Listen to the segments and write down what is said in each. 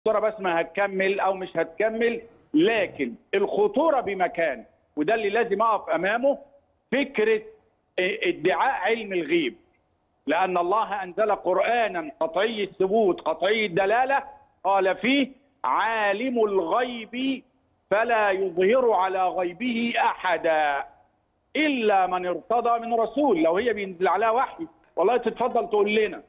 الدكتوره بسمه هتكمل او مش هتكمل لكن الخطوره بمكان وده اللي لازم اقف امامه فكره ادعاء علم الغيب لان الله انزل قرانا قطعي الثبوت قطعي الدلاله قال فيه عالم الغيب فلا يظهر على غيبه احدا الا من ارتضى من رسول لو هي بينزل عليها وحي والله تتفضل تقول لنا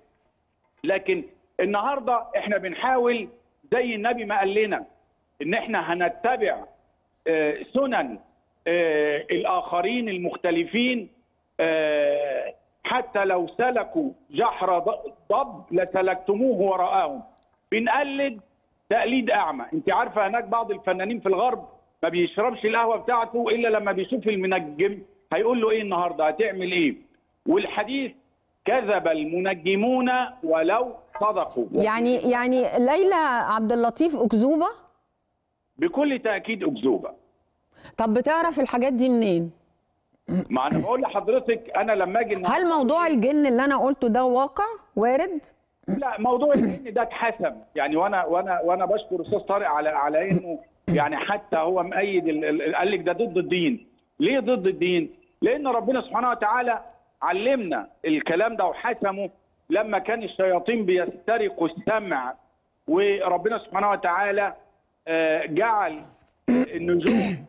لكن النهارده احنا بنحاول زي النبي ما قال لنا ان احنا هنتبع آه، سنن آه، الاخرين المختلفين آه، حتى لو سلكوا جحر ض- ضب لسلكتموه وراءهم بنقلد تقليد اعمى انت عارفه هناك بعض الفنانين في الغرب ما بيشربش القهوه بتاعته الا لما بيشوف المنجم هيقول له ايه النهارده هتعمل ايه والحديث كذب المنجمون ولو صدقوا يعني يعني ليلى عبد اللطيف اكذوبه بكل تاكيد اكذوبه طب بتعرف الحاجات دي منين ما انا بقول لحضرتك انا لما اجي النهاردة- هل موضوع الجن اللي انا قلته ده واقع وارد لا موضوع الجن ده اتحسم يعني وانا وانا وانا بشكر الاستاذ طارق على على انه يعني حتى هو مؤيد ال- ال- قال لك ده ضد الدين ليه ضد الدين لان ربنا سبحانه وتعالى علمنا الكلام ده وحسمه لما كان الشياطين بيسترقوا السمع وربنا سبحانه وتعالى آه، جعل النجوم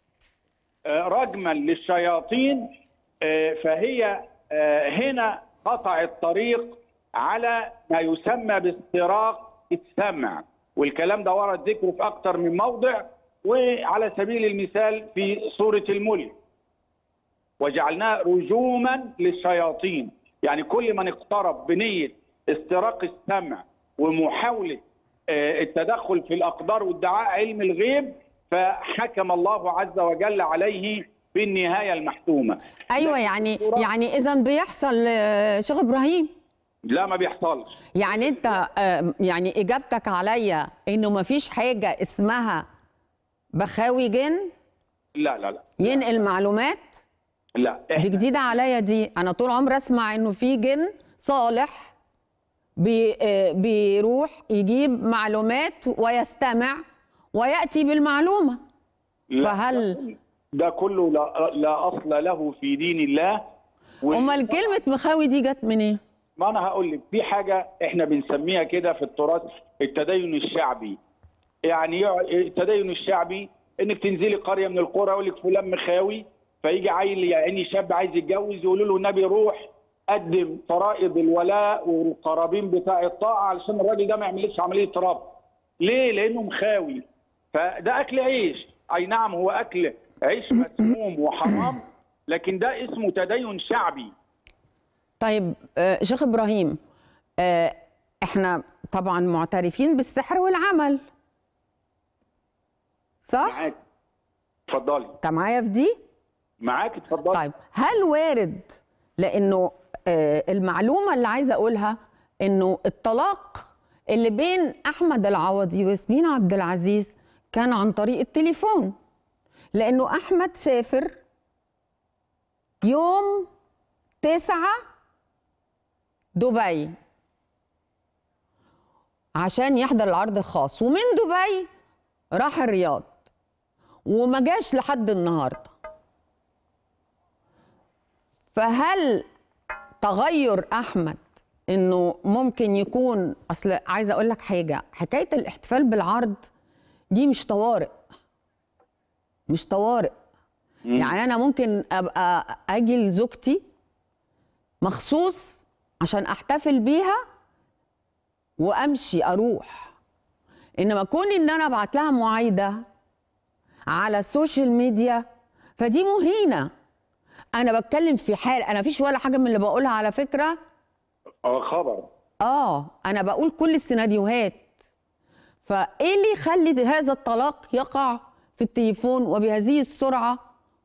آه، رجما للشياطين آه، فهي آه، هنا قطع الطريق على ما يسمى باستراق السمع والكلام ده ورد ذكره في اكثر من موضع وعلى سبيل المثال في سوره الملك وجعلناه رجوما للشياطين يعني كل من اقترب بنيه استراق السمع ومحاوله آه، التدخل في الاقدار وادعاء علم الغيب فحكم الله عز وجل عليه بالنهايه المحتومه ايوه يعني يعني اذا بيحصل آه، شيخ ابراهيم لا ما بيحصلش يعني انت آه، يعني اجابتك عليا انه ما فيش حاجه اسمها بخاوي جن لا لا لا ينقل معلومات لا دي إحنا جديده عليا دي انا طول عمري اسمع انه في جن صالح بي آه، بيروح يجيب معلومات ويستمع وياتي بالمعلومه لا، فهل ده كله لا, لا اصل له في دين الله و- امال كلمه مخاوي دي جت منين ما انا هقول لك في حاجه احنا بنسميها كده في التراث التدين الشعبي يعني يع- التدين الشعبي انك تنزلي قريه من القرى يقول لك فلان مخاوي فيجي عيل يعني شاب عايز يتجوز يقولوا له النبي روح قدم فرائض الولاء والقرابين بتاع الطاعه علشان الراجل ده ما يعملش عمليه ربط ليه؟ لانه مخاوي فده اكل عيش اي نعم هو اكل عيش مسموم وحرام لكن ده اسمه تدين شعبي طيب آه، شيخ ابراهيم آه، احنا طبعا معترفين بالسحر والعمل صح معاك اتفضلي انت معايا في دي معاك اتفضلي طيب هل وارد لانه آه، المعلومه اللي عايزه اقولها انه الطلاق اللي بين احمد العوضي وياسمين عبد العزيز كان عن طريق التليفون لانه احمد سافر يوم تسعة دبي عشان يحضر العرض الخاص ومن دبي راح الرياض وما جاش لحد النهارده فهل تغير احمد انه ممكن يكون اصل عايزه اقول لك حاجه حكايه الاحتفال بالعرض دي مش طوارئ مش طوارئ يعني انا ممكن ابقى اجي لزوجتي مخصوص عشان احتفل بيها وامشي اروح انما كون ان انا ابعت لها معايده على السوشيال ميديا فدي مهينه انا بتكلم في حال انا فيش ولا حاجه من اللي بقولها على فكره اه خبر اه انا بقول كل السيناريوهات فايه اللي يخلي هذا الطلاق يقع في التليفون وبهذه السرعه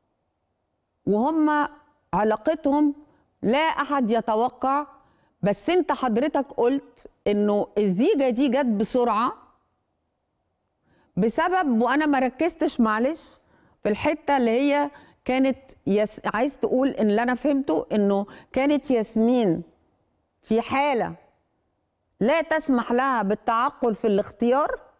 وهم علاقتهم لا احد يتوقع بس انت حضرتك قلت انه الزيجه دي جت بسرعه بسبب وانا ما ركزتش معلش في الحته اللي هي كانت يس... عايز تقول ان اللي انا فهمته انه كانت ياسمين في حاله لا تسمح لها بالتعقل في الاختيار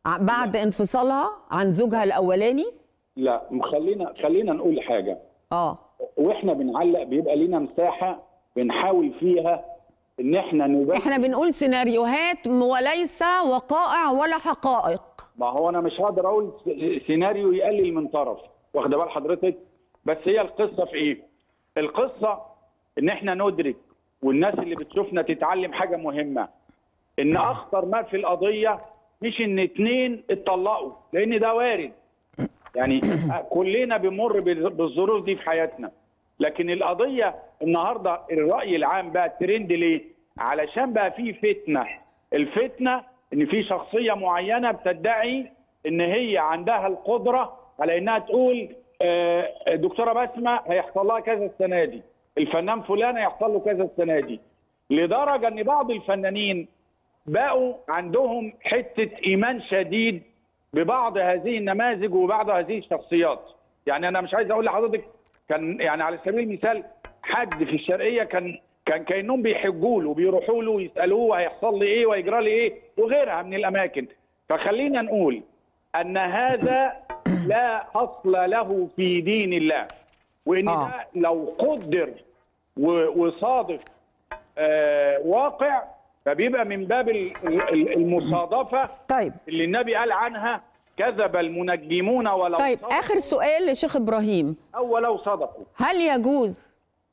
ع- بعد انفصالها عن زوجها الاولاني لا خلينا خلينا نقول حاجه اه واحنا بنعلق بيبقى لينا مساحه بنحاول فيها ان احنا نبين احنا بنقول سيناريوهات وليس وقائع ولا حقائق ما هو انا مش هقدر اقول س- سيناريو يقلل من طرف واخده بال حضرتك بس هي القصه في ايه القصه ان احنا ندرك والناس اللي بتشوفنا تتعلم حاجه مهمه ان اخطر ما في القضيه مش ان اتنين اتطلقوا لان ده وارد يعني كلنا بنمر بال- بالظروف دي في حياتنا لكن القضيه النهارده الراي العام بقى الترند ليه علشان بقى في فتنه الفتنه ان في شخصيه معينه بتدعي ان هي عندها القدره على انها تقول آه، الدكتوره بسمه هيحصل لها كذا السنه دي الفنان فلان هيحصل له كذا السنه دي لدرجه ان بعض الفنانين بقوا عندهم حته ايمان شديد ببعض هذه النماذج وبعض هذه الشخصيات يعني انا مش عايز اقول لحضرتك كان يعني على سبيل المثال حد في الشرقيه كان كان كانهم بيحجوا له وبيروحوا له ويسالوه هيحصل لي ايه ويجرى لي ايه وغيرها من الاماكن فخلينا نقول ان هذا لا اصل له في دين الله وان آه. ده لو قدر و- وصادف آه، واقع فبيبقى من باب ال- ال- المصادفه طيب اللي النبي قال عنها كذب المنجمون ولو طيب صدقوا اخر سؤال لشيخ ابراهيم او ولو صدقوا هل يجوز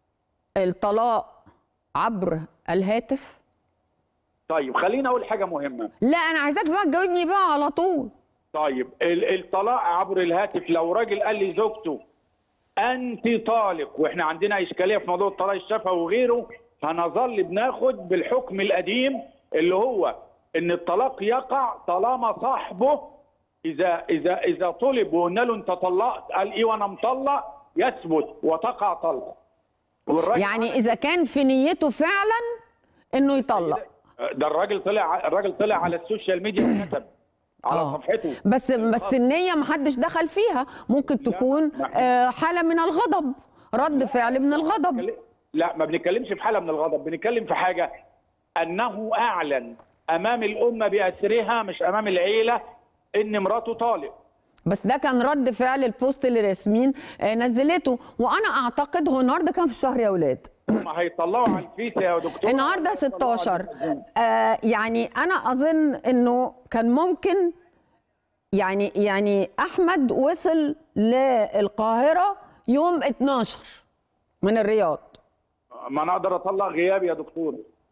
الطلاق عبر الهاتف طيب خليني اقول حاجه مهمه لا انا عايزاك بقى تجاوبني بقى على طول طيب ال- الطلاق عبر الهاتف لو راجل قال لي زوجته انت طالق واحنا عندنا اشكاليه في موضوع الطلاق الشفوي وغيره هنظل بناخد بالحكم القديم اللي هو ان الطلاق يقع طالما صاحبه اذا اذا اذا طلب وقلنا له انت طلقت قال ايه وانا مطلق يثبت وتقع طلقه والراجل يعني اذا كان في نيته فعلا انه يطلق ده الراجل طلع الراجل طلع على السوشيال ميديا وكتب على آه. صفحته بس بس النيه محدش دخل فيها ممكن تكون لا. آه، حاله من الغضب رد فعل من الغضب لا ما بنتكلمش في حاله من الغضب بنتكلم في حاجه انه اعلن امام الامه باسرها مش امام العيله ان مراته طالق بس ده كان رد فعل البوست اللي ياسمين آه، نزلته وانا اعتقد هو النهارده كان في الشهر يا اولاد ما هيطلعوا على الفيس يا دكتور النهارده 16 آه يعني انا اظن انه كان ممكن يعني يعني احمد وصل للقاهره يوم 12 من الرياض ما انا اقدر اطلق غياب يا دكتور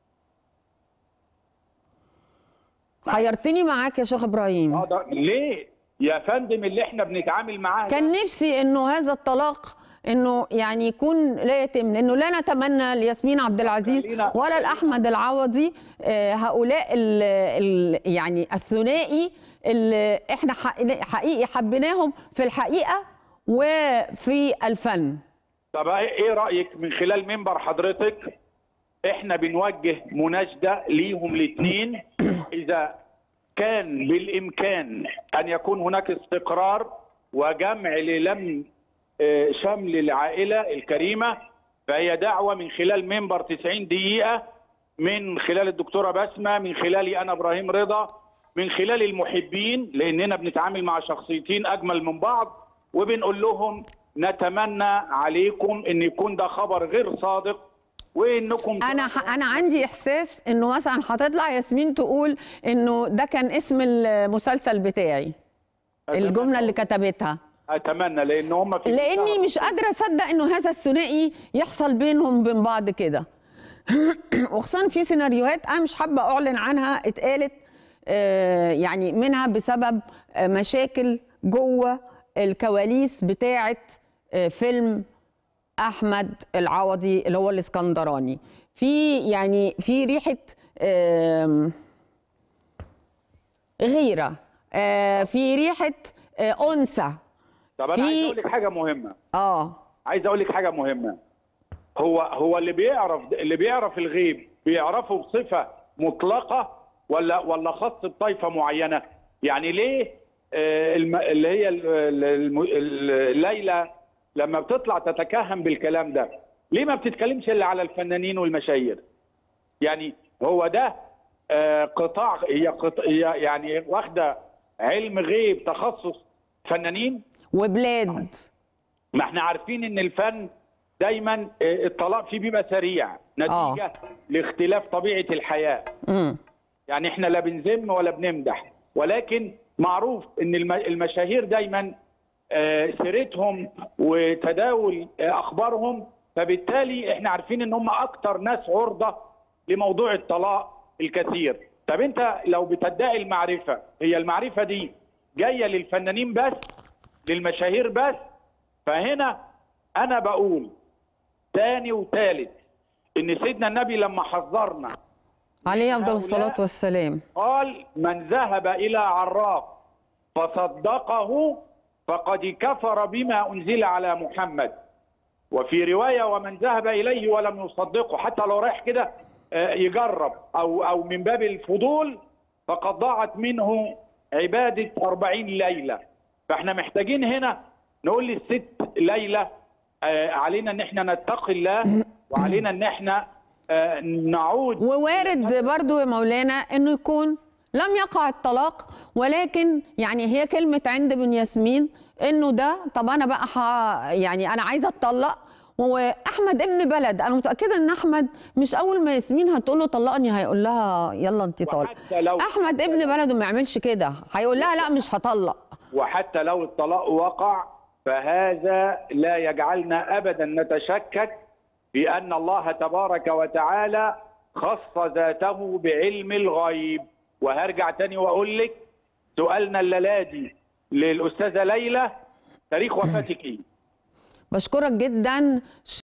حيرتني معاك يا شيخ ابراهيم اقدر ليه يا فندم اللي احنا بنتعامل معاه كان نفسي انه هذا الطلاق انه يعني يكون لا يتم لانه لا نتمنى لياسمين عبد العزيز خلينا- ولا لاحمد العوضي آه، هؤلاء ال ال يعني الثنائي اللي احنا حقيقي- حقيقي حبيناهم في الحقيقه وفي الفن طب ايه رايك من خلال منبر حضرتك احنا بنوجه مناشده ليهم الاثنين اذا كان بالامكان ان يكون هناك استقرار وجمع للم آه، شمل العائله الكريمه فهي دعوه من خلال منبر 90 دقيقه من خلال الدكتوره بسمه من خلالي انا ابراهيم رضا من خلال المحبين لاننا بنتعامل مع شخصيتين اجمل من بعض وبنقول لهم نتمنى عليكم ان يكون ده خبر غير صادق وانكم انا ح- انا عندي احساس انه مثلا هتطلع ياسمين تقول انه ده كان اسم المسلسل بتاعي الجمله اللي كتبتها اتمنى لان هم في لاني مش قادره اصدق انه هذا الثنائي يحصل بينهم وبين بعض كده وخصوصا في سيناريوهات انا مش حابه اعلن عنها اتقالت آه، يعني منها بسبب آه، مشاكل جوه الكواليس بتاعه آه، فيلم احمد العوضي اللي هو الاسكندراني في يعني في ريحه آم، غيره آه، في ريحه آه، انثى طب انا في- عايز اقول لك حاجه مهمه اه عايز اقول لك حاجه مهمه هو هو اللي بيعرف اللي بيعرف الغيب بيعرفه بصفه مطلقه ولا ولا خاص بطائفه معينه يعني ليه آه، الم- اللي هي ال- ال- الم- ال- ليلى لما بتطلع تتكهن بالكلام ده ليه ما بتتكلمش الا على الفنانين والمشاهير يعني هو ده آه، قطاع هي قط... هي يعني واخده علم غيب تخصص فنانين وبلاد ما احنا عارفين ان الفن دايما آه، الطلاق فيه بيبقى سريع نتيجه لاختلاف طبيعه الحياه امم يعني احنا لا بنذم ولا بنمدح ولكن معروف ان الم- المشاهير دايما آه، سيرتهم وتداول آه، اخبارهم فبالتالي احنا عارفين ان هم اكتر ناس عرضه لموضوع الطلاق الكثير طب انت لو بتدعي المعرفه هي المعرفه دي جايه للفنانين بس للمشاهير بس فهنا انا بقول تاني وتالت ان سيدنا النبي لما حذرنا عليه افضل هؤلاء- الصلاه والسلام قال من ذهب إلى عراف فصدقه فقد كفر بما أنزل على محمد وفي رواية ومن ذهب إليه ولم يصدقه حتى لو رايح كده آه، يجرب أو أو من باب الفضول فقد ضاعت منه عبادة أربعين ليلة فاحنا محتاجين هنا نقول للست ليلى آه، علينا ان احنا نتقي الله وعلينا ان احنا آه، نعود ووارد برضو يا مولانا انه يكون لم يقع الطلاق ولكن يعني هي كلمه عند بن ياسمين انه ده طب انا بقى ح... يعني انا عايزه اتطلق واحمد ابن بلد انا متاكده ان احمد مش اول ما ياسمين هتقول له طلقني هيقول لها يلا انت طالق وحتى لو احمد ابن بلده ما يعملش كده هيقول لها لا مش هطلق وحتى لو الطلاق وقع فهذا لا يجعلنا ابدا نتشكك بان الله تبارك وتعالى خص ذاته بعلم الغيب وهرجع تاني واقول لك سؤالنا الليلادي للاستاذه ليلى تاريخ وفاتك ايه؟ بشكرك جدا